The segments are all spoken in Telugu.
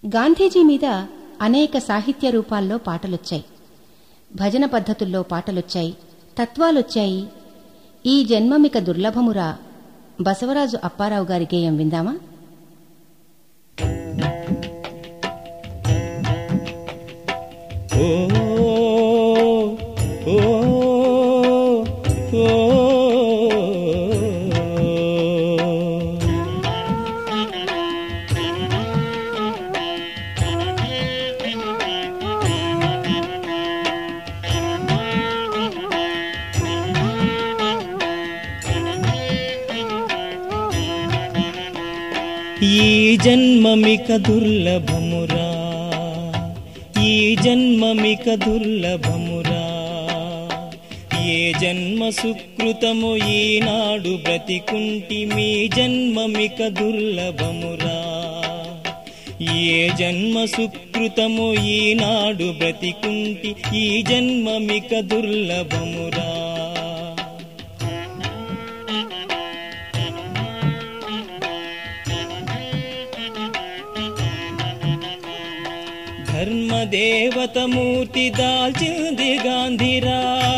గాంధీజీ మీద అనేక సాహిత్య రూపాల్లో పాటలొచ్చాయి భజన పద్ధతుల్లో పాటలొచ్చాయి తత్వాలొచ్చాయి ఈ జన్మమిక దుర్లభమురా బసవరాజు అప్పారావు గారి గేయం విందామా ఓ ఓ ఓ ఈ జన్మమిక దుర్లభమురా ఈ జన్మమిక దుర్లభమురా ఏ జన్మ సుకృతము ఈనాడు బ్రతికుంటి మీ జన్మమిక దుర్లభమురా ఏ జన్మ సుకృతము ఈనాడు బ్రతికుంటి ఈ జన్మమిక దుర్లభమురా ధర్మదేవతమూర్తి దాల్చింది గాంధీరా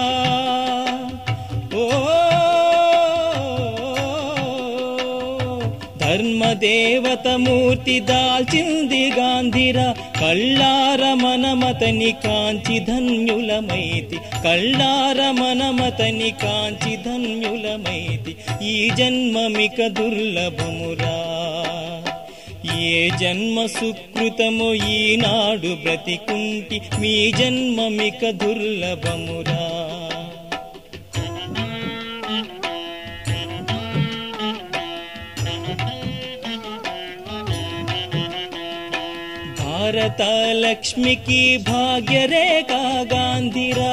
ఓ ధర్మదేవతమూర్తి దాల్చింది గాంధీరా కళ్ళార మనమతని కాంచి ధన్యులమైతి కళ్ళార మనమతని కాంచి ధన్యులమైతి ఈ జన్మమిక దుర్లభమురా ఏ జన్మ సుకృతము ఈనాడు బ్రతికుంటి మీ జన్మమిక దుర్లభమురా భారత లక్ష్మికి భాగ్యరేఖ గాంధీరా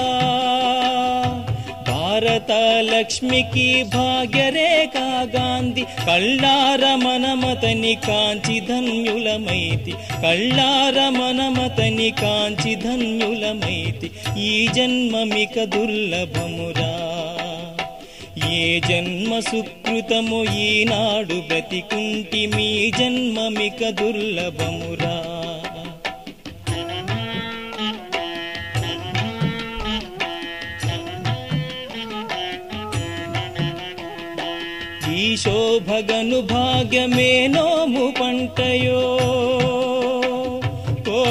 భారత లక్ష్మికి భాగ్యరేఖ గాంధీ కళ్ళార మనమతని కాంచి ధన్యులమైతి కళ్ళార మనమతని కాంచి ధన్యులమైతి ఈ జన్మమిక దుర్లభమురా ఏ జన్మ సుకృతము ఈనాడు బ్రతికుంటి మీ జన్మమిక దుర్లభమురా ఈ శోభగను భాగ్యమే నోము పంటయో ఓ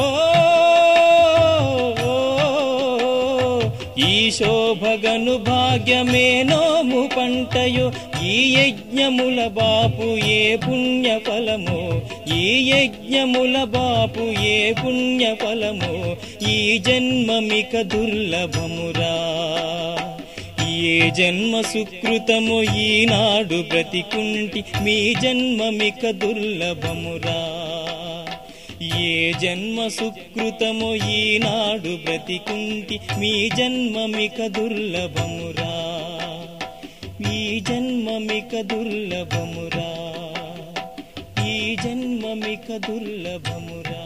ఈ శోభగను భాగ్యమే నోము పంటయో ఈ యజ్ఞముల బాపు ఏ పుణ్య ఫలమో ఈ యజ్ఞముల బాపు ఏ పుణ్య ఫలమో ఈ జన్మమిక దుర్లభమురా ఏ జన్మ సుకృతము ఈనాడు బ్రతికుంటి మీ జన్మమిక దుర్లభమురా ఏ జన్మ సుకృతము ఈనాడు బ్రతికుంటి మీ జన్మమిక దుర్లభమురా ఈ జన్మమిక దుర్లభమురా ఈ జన్మమిక దుర్లభమురా